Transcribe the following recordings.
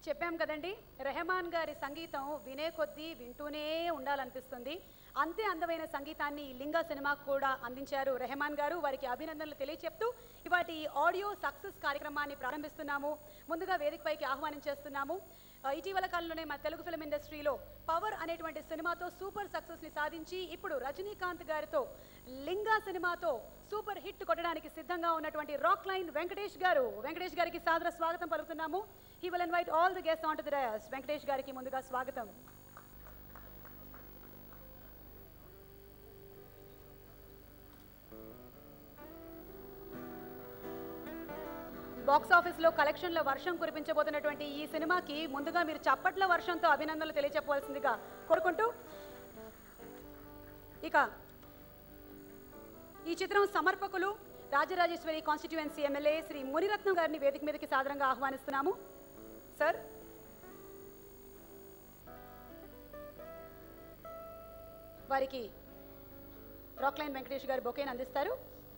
చెప్పాం కదండి రెహమాన్ గారి సంగీతం వినే కొద్దీ వింటూనే ఉండాలనిపిస్తుంది అంతే అందమైన సంగీతాన్ని ఈ లింగ సినిమాకు కూడా అందించారు రెహమాన్ గారు వారికి అభినందనలు తెలియచెప్తూ ఇవాటి ఈ ఆడియో సక్సెస్ కార్యక్రమాన్ని ప్రారంభిస్తున్నాము ముందుగా వేదికపైకి ఆహ్వానం చేస్తున్నాము ఆ, ఇటీవల కాలంలోనే మన తెలుగు ఫిల్మ్ ఇండస్ట్రీలో పవర్ అనేటువంటి సినిమాతో సూపర్ సక్సెస్ ని సాధించి ఇప్పుడు రజనీకాంత్ గారితో లింగా సినిమాతో సూపర్ హిట్ కొట్టడానికి సిద్ధంగా ఉన్నటువంటి రాక్ లైన్ వెంకటేష్ గారు వెంకటేష్ గారికి సాదర స్వాగతం పలుకుతున్నాము he will invite all the guest on to the dais Venkatesh గారికి ముందుగా స్వాగతం బాక్స్ ఆఫీస్ లో కలెక్షన్ల వర్షం కురిపించబోతున్నటువంటి ఈ సినిమాకి ముందుగా మీరు చప్పట్ల వర్షంతో అభినందనలు తెలియచెప్పవలసిందిగా కోరుకుంటూ ఇక ఈ చిత్రం సమర్పకులు రాజరాజేశ్వరి కాన్స్టిట్యుయెన్సీ ఎమ్మెల్యే శ్రీ మునిరత్నం గారిని వేదిక మీదకి సాదరంగా ఆహ్వానిస్తున్నాము సార్ వారికి రాక్లైన్ వెంకటేష్ గారు బొకేని అందిస్తారు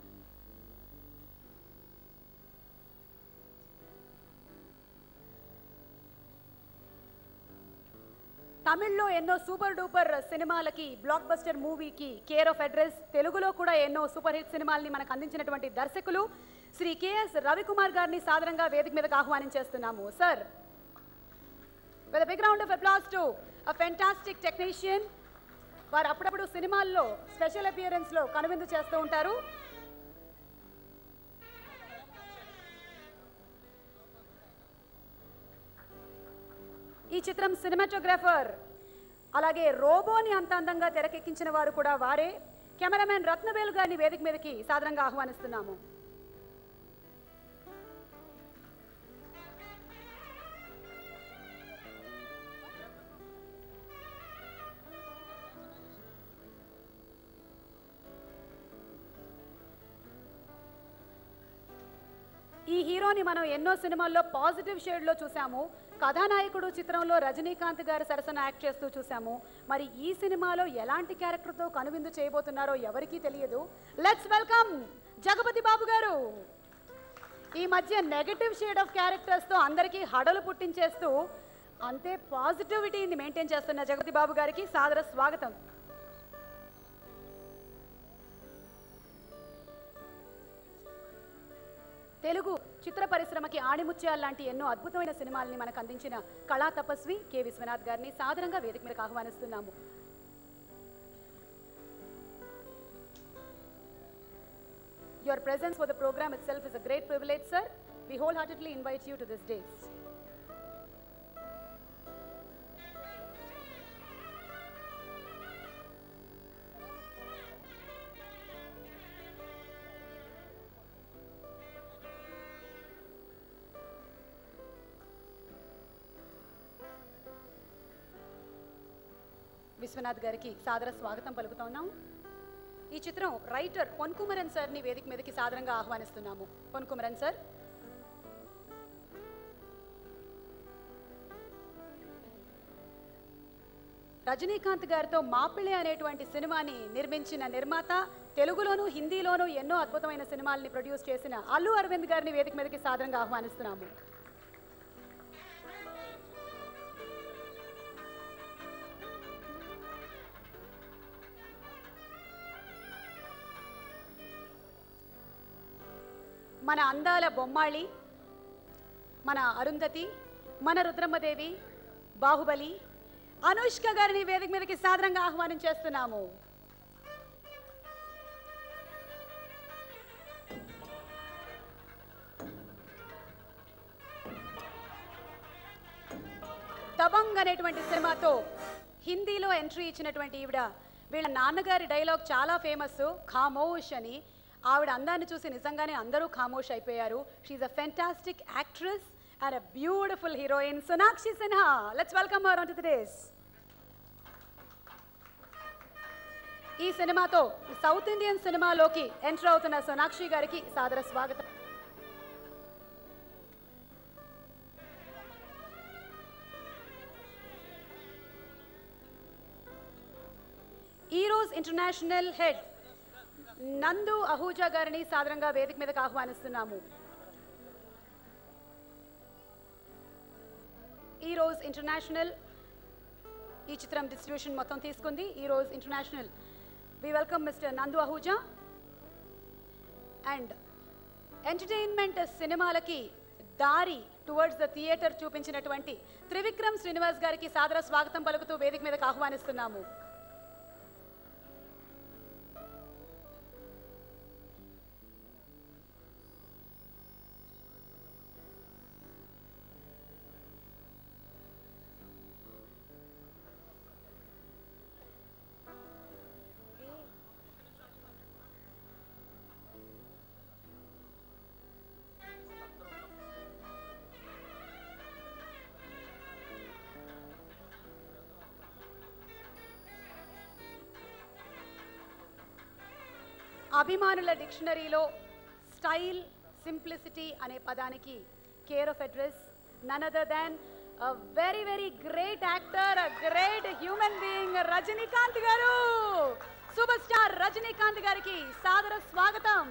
తమిళ్లో ఎన్నో సూపర్ డూపర్ సినిమాలకి బ్లాక్ బస్టర్ మూవీకి కేర్ ఆఫ్ అడ్రస్ తెలుగులో కూడా ఎన్నో సూపర్ హిట్ సినిమాల్ని మనకు అందించినటువంటి దర్శకులు శ్రీ కెఎస్ రవికుమార్ గారిని సాదరంగా వేదిక మీదకి ఆహ్వానించేస్తున్నాము sir with big round of applause to a fantastic technician వారు అప్పుడప్పుడు సినిమాల్లో స్పెషల్ అపియరెన్స్ లో కనువిందు చేస్తూ ఉంటారు ఈ చిత్రం సినిమాటోగ్రాఫర్ అలాగే రోబోని అంత అందంగా తెరకెక్కించిన వారు కూడా వారే కెమెరామెన్ రత్నవేలు గారిని వేదిక మీదకి సాదరంగా ఆహ్వానిస్తున్నాము ఈ హీరోని మనం ఎన్నో సినిమాల్లో పాజిటివ్ షేడ్లో చూసాము కథానాయకుడు చిత్రంలో రజనీకాంత్ గారి సరసన యాక్ట్ చేస్తూ చూసాము మరి ఈ సినిమాలో ఎలాంటి క్యారెక్టర్తో కనువిందు చేయబోతున్నారో ఎవరికీ తెలియదు లెట్స్ వెల్కమ్ జగపతి బాబు గారు ఈ మధ్య నెగటివ్ షేడ్ ఆఫ్ క్యారెక్టర్స్తో అందరికీ హడలు పుట్టించేస్తూ అంతే పాజిటివిటీని మెయింటైన్ చేస్తున్న జగపతి బాబు గారికి సాదర స్వాగతం తెలుగు చిత్ర పరిశ్రమకి ఆణిముత్యాలు లాంటి ఎన్నో అద్భుతమైన సినిమాల్ని మనకు అందించిన కళా తపస్వి కె విశ్వనాథ్ గారిని సాదరంగా వేదిక మీదకి ఆహ్వానిస్తున్నాము Your presence for the program itself is a great privilege, sir. We wholeheartedly invite you to this day. Vishwanath గారికి సాదర స్వాగతం పలుకుతా ఉన్నాం ఈ చిత్రం రైటర్ పొన్కుమరన్ సార్ని వేదిక మీదకి సాదరంగా ఆహ్వానిస్తున్నాము పొన్కుమరన్ సార్ రజనీకాంత్ గారితో మాపిళి అనేటువంటి సినిమాని నిర్మించిన నిర్మాత తెలుగులోను హిందీలోను ఎన్నో అద్భుతమైన సినిమాల్ని ప్రొడ్యూస్ చేసిన అల్లు అరవింద్ గారిని వేదిక మీదకి సాదరంగా ఆహ్వానిస్తున్నాము మన అందాల బొమ్మాళి మన అరుంధతి మన రుద్రమ్మదేవి బాహుబలి అనుష్క గారిని వేదిక మీదకి సాదరంగా ఆహ్వానం చేస్తున్నాము దబంగ్ అనేటువంటి సినిమాతో హిందీలో ఎంట్రీ ఇచ్చినటువంటి ఈవిడ వీళ్ళ నాన్నగారి డైలాగ్ చాలా ఫేమస్ ఖామోష్ అని ఆవిడ అందాన్ని చూసి నిజంగానే అందరూ ఖామోష్ అయిపోయారు she's a fantastic actress and a beautiful heroine Sonakshi Sinha let's welcome our on to the dais ఈ సినిమాతో సౌత్ ఇండియన్ సినిమాలోకి ఎంటర్ అవుతున్న సోనాక్షి గారికి సాదర స్వాగతం ఈరోజ్ ఇంటర్నేషనల్ హెడ్ నందు అహూజా గారిని సాదరంగా వేదిక మీదకి ఆహ్వానిస్తున్నాము ఈ ఈరోజు ఇంటర్నేషనల్ ఈ చిత్రం డిస్ట్రిబ్యూషన్ మొత్తం తీసుకుంది ఈరోజు ఇంటర్నేషనల్ వి వెల్కమ్ మిస్టర్ నందు అహూజా అండ్ ఎంటర్టైన్మెంట్ సినిమాలకి దారి టువర్డ్స్ ద థియేటర్ చూపించినటువంటి త్రివిక్రమ్ శ్రీనివాస్ గారికి సాదర స్వాగతం పలుకుతూ వేదిక మీదకి ఆహ్వానిస్తున్నాము అభిమానుల డిక్షనరీలో స్టైల్ సింప్లిసిటీ అనే పదానికి care of address none other than very very great actor great human being Rajinikanth గారు సూపర్ స్టార్ రజనీకాంత్ గారికి సాదర స్వాగతం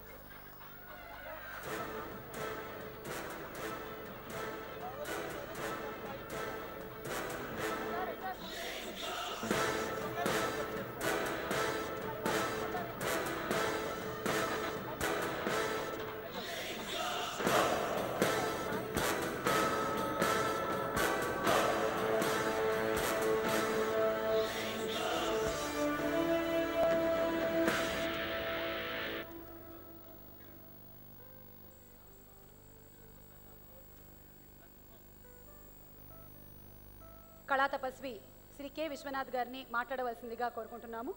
కళా తపస్వి శ్రీ కె విశ్వనాథ్ గారిని మాట్లాడవలసిందిగా కోరుకుంటున్నాము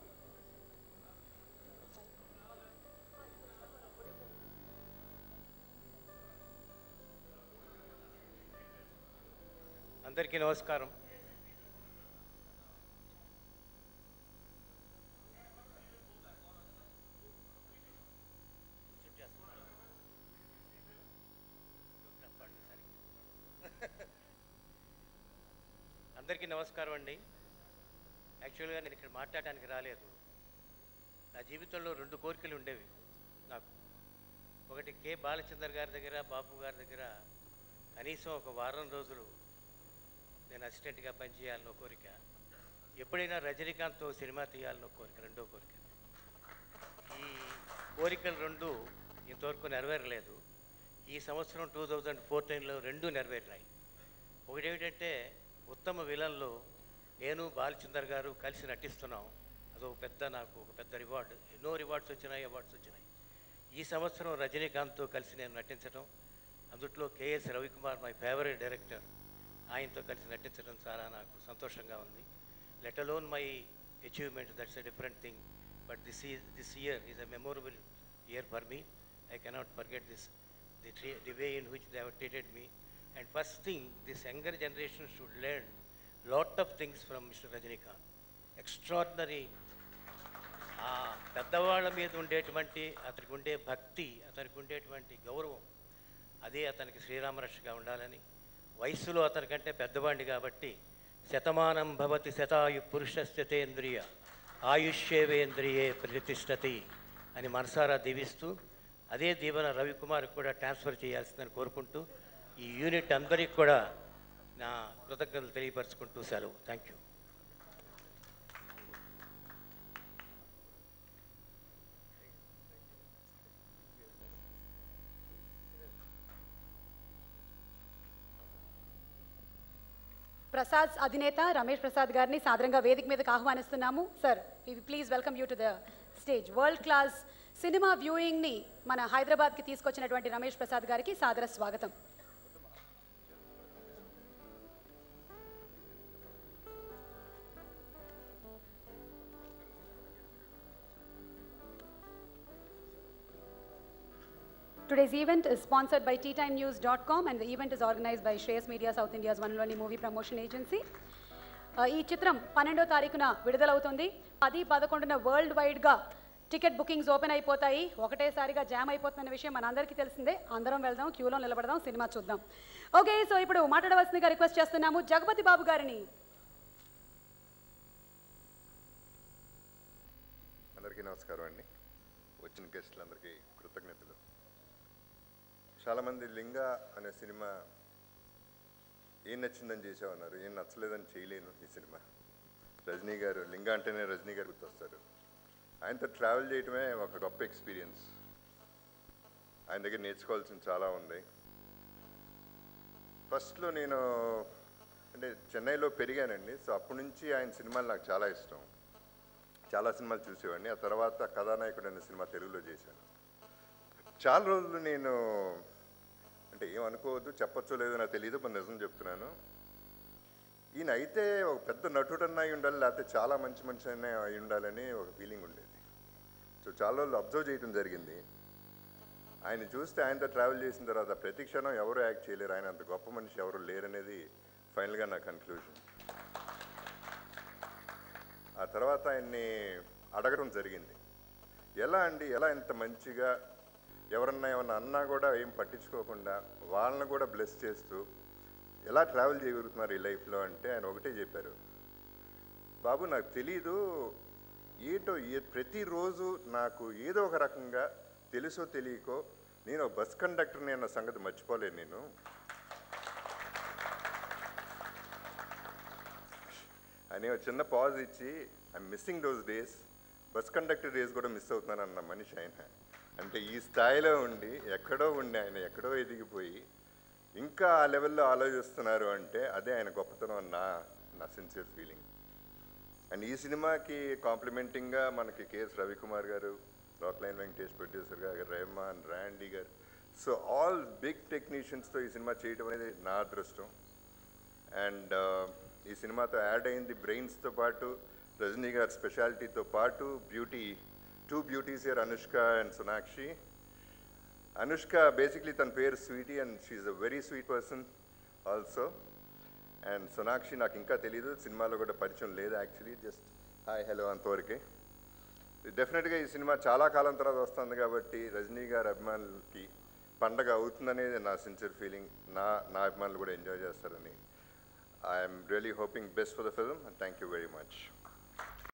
అందరికీ నమస్కారం అందరికీ నమస్కారం అండి యాక్చువల్గా నేను ఇక్కడ మాట్లాడడానికి రాలేదు నా జీవితంలో రెండు కోరికలు ఉండేవి నాకు ఒకటి కె బాలచందర్ గారి దగ్గర బాబు గారి దగ్గర కనీసం ఒక వారం రోజులు నేను అసిస్టెంట్గా పనిచేయాలన్న కోరిక ఎప్పుడైనా రజనీకాంత్తో సినిమా తీయాలన్న కోరిక రెండో కోరిక ఈ కోరికలు రెండు ఇంతవరకు నెరవేరలేదు ఈ సంవత్సరం టూ థౌజండ్ ఫోర్టీన్లో రెండు నెరవేరినాయి ఒకటి ఏమిటంటే ఉత్తమ విలన్లో నేను బాలచందర్ గారు కలిసి నటిస్తున్నాం అదొక పెద్ద నాకు ఒక పెద్ద రివార్డు ఎన్నో రివార్డ్స్ వచ్చినాయి అవార్డ్స్ వచ్చినాయి ఈ సంవత్సరం రజనీకాంత్తో కలిసి నేను నటించడం అందుట్లో KS Ravikumar my favourite director ఆయనతో కలిసి నటించడం చాలా నాకు సంతోషంగా ఉంది let alone my achievement that's a different thing but this ఈ this year is a memorable year for me I cannot forget this the tree the way in which they have treated me and first thing this younger generation should learn lot of things from mister Rajinikanth extraordinary ఆ పెద్దవాళ్ళ మీద ఉండేటువంటి అతనికి ఉండే భక్తి అతనికి ఉండేటువంటి గౌరవం అదే అతనికి శ్రీరామరక్షగా ఉండాలని వయస్సులో అతనికంటే పెద్దవాడిని కాబట్టి శతమానం భవతి శతాయు పురుషస్థితేంద్రియ ఆయుష్యేవేంద్రియే ప్రతిష్టతి అని మనసారా దీవిస్తూ అదే దీవెన రవికుమార్ కూడా ట్రాన్స్ఫర్ చేయాల్సిందని కోరుకుంటూ ఈ యూనిట్ అందరికీ కూడా నా కృతజ్ఞతలు తెలియపరచుకుంటూ సెలవు థ్యాంక్ యూ ప్రసాద్ అధినేత రమేష్ ప్రసాద్ గారిని సాదరంగా వేదిక మీదకి ఆహ్వానిస్తున్నాము sir please welcome you to the stage world class cinema వ్యూయింగ్ని మన హైదరాబాద్కి తీసుకొచ్చినటువంటి రమేష్ ప్రసాద్ గారికి సాదర స్వాగతం Today's event is sponsored by teatimenews.com and the event is organized by Shreyas Media South India's one and only movie promotion agency. ఆ, ఈ చిత్రం పన్నెండో తారీఖున విడుదలవుతుంది పది పదకొండున వరల్డ్ వైడ్గా టికెట్ బుకింగ్స్ ఓపెన్ అయిపోతాయి ఒకటేసారిగా జామ్ అయిపోతున్న విషయం మనందరికీ తెలిసిందే అందరం వెళ్దాం క్యూలో నిలబడదాం సినిమా చూద్దాం ఓకే సో ఇప్పుడు మాట్లాడవలసిందిగా రిక్వెస్ట్ చేస్తున్నాము జగపతి బాబు గారిని అందరికీ నమస్కారం అండి వచ్చిన గెస్టులందరికీ కృతజ్ఞతలు చాలామంది లింగ అనే సినిమా ఏం నచ్చిందని చేసామన్నారు ఏం నచ్చలేదని చేయలేను ఈ సినిమా రజనీ గారు లింగా అంటేనే రజనీ గారు గుర్తొస్తారు ఆయనతో ట్రావెల్ చేయటమే ఒక గొప్ప ఎక్స్పీరియన్స్ ఆయన దగ్గర నేర్చుకోవాల్సింది చాలా ఉంది ఫస్ట్లో నేను అంటే చెన్నైలో పెరిగానండి సో అప్పటి నుంచి ఆయన సినిమాలు నాకు చాలా ఇష్టం చాలా సినిమాలు చూసేవాడిని ఆ తర్వాత కథానాయకుడు అనే సినిమా తెలుగులో చేశాను చాలా రోజులు నేను అంటే ఏమనుకోవద్దు చెప్పచ్చో లేదో నాకు తెలియదు మరి నిజం చెప్తున్నాను ఈయన అయితే ఒక పెద్ద నటుడన్నా అయి ఉండాలి లేకపోతే చాలా మంచి మనిషి అయినా అయి ఉండాలని ఒక ఫీలింగ్ ఉండేది సో చాలా రోజులు అబ్జర్వ్ చేయడం జరిగింది ఆయన చూస్తే ఆయనతో ట్రావెల్ చేసిన తర్వాత ప్రతి క్షణం ఎవరు యాక్ట్ చేయలేరు ఆయన అంత గొప్ప మనిషి ఎవరు లేరనేది ఫైనల్గా నా కన్క్లూజన్ ఆ తర్వాత ఆయన్ని అడగడం జరిగింది ఎలా అండి ఎలా ఇంత మంచిగా ఎవరన్నా ఏమన్నా అన్నా కూడా ఏం పట్టించుకోకుండా వాళ్ళని కూడా బ్లెస్ చేస్తూ ఎలా ట్రావెల్ చేయగలుగుతున్నారు ఈ లైఫ్లో అంటే ఆయన ఒకటే చెప్పారు బాబు నాకు తెలీదు ఏటో ఏ ప్రతిరోజు నాకు ఏదో ఒక రకంగా తెలుసో తెలియకో నేను ఒక బస్ కండక్టర్ని అన్న సంగతి మర్చిపోలేను నేను అని ఒక చిన్న పాజ్ ఇచ్చి I missing those days bus conductor days కూడా మిస్ అవుతున్నాను అన్న మనిషి ఆయన అంటే ఈ స్థాయిలో ఉండి ఎక్కడో ఉండి ఆయన ఎక్కడో ఎదిగిపోయి ఇంకా ఆ లెవెల్లో ఆలోచిస్తున్నారు అంటే అదే ఆయన గొప్పతనం అని నా నా సిన్సియర్ ఫీలింగ్ అండ్ ఈ సినిమాకి కాంప్లిమెంటింగ్గా మనకి కేఎస్ రవికుమార్ గారు రాక్లైన్ వెంకటేష్ ప్రొడ్యూసర్ గారు రెహమాన్ ర్యాండీ గారు సో ఆల్ బిగ్ టెక్నీషియన్స్తో ఈ సినిమా చేయడం అనేది నా అదృష్టం అండ్ ఈ సినిమాతో యాడ్ అయింది బ్రెయిన్స్తో పాటు రజనీ గారి స్పెషాలిటీతో పాటు beauty two beauties here Anushka and Sonakshi Anushka basically తన పేరు Sweety and she's a very sweet person also and Sonakshi నాకు ఇంకా తెలీదు సినిమాలో కూడా పరిచయం లేదు యాక్చువల్లీ జస్ట్ హాయ్ హలో అంతవరకే డెఫినెట్గా ఈ సినిమా చాలా కాలం తర్వాత వస్తుంది కాబట్టి రజనీ గారి అభిమానులకి పండగ అవుతుందనేది నా సిన్సియర్ ఫీలింగ్ నా నా అభిమానులు కూడా ఎంజాయ్ చేస్తారని I'm really hoping best for the film and thank you very much